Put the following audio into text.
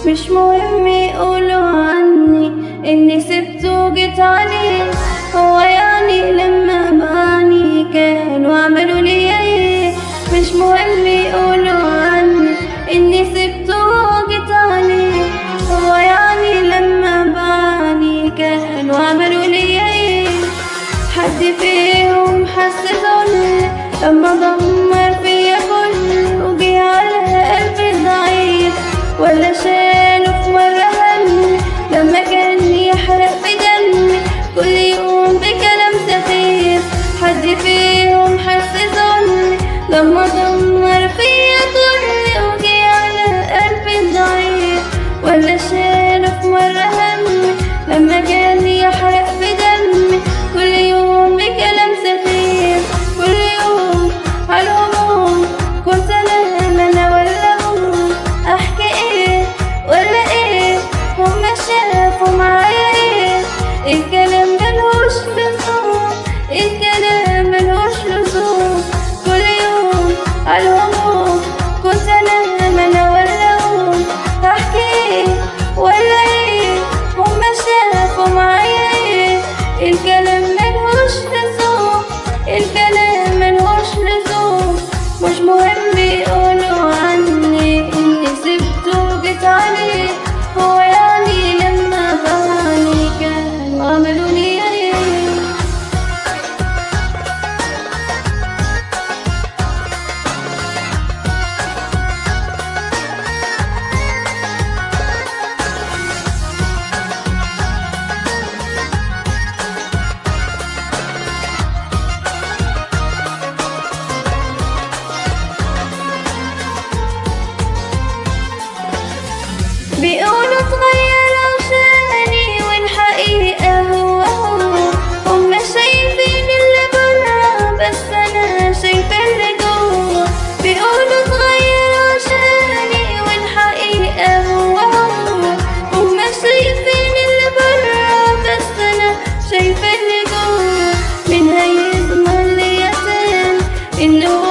مش مهم يقولوا عني اني سبته وجيت عليه هو يعني لما باني كانوا عملوا لي ايه مش مهم يقولوا عني اني سبته وجيت عليه هو يعني لما باني كانوا عملوا لي ايه حد فيهم حس ظلم لما دمر فيا كل وجي على قلبي ضعيف ولا شاله في مرة همي لما كان يحرق في دمي كل يوم بكلام سخيف حد فيهم حس ظلمي لما دمر فيا كل وجي على قلبي ضعيف ولا شاله في مرة همي لما كان يحرق في دمي كل يوم بكلام سخيف كل يوم على الهموم كنت انا انا ولا هم احكي ايه ولا ايه هما شافوا معايا ايه الكلام ملهوش لزوم الكلام ملهوش لزوم كل يوم على الهموم كنت انا انا ولا هم احكي ايه ولا ايه هما شافوا معايا ايه الكلام ملهوش لزوم الكلام ملهوش لزوم مش مهم يقولوا عني اني سبته وجيت عليه هو يعني لما باني كانوا عملوا لي ايه بيقولوا اتغير عشاني والحقيقة هو هو هما شايفين اللي برا بس أنا شايفة اللي جوا بيقولوا اتغير عشاني والحقيقة هو هو هما شايفين اللي برا بس أنا شايفة اللي جوا مين هيضمن ليا تاني إنه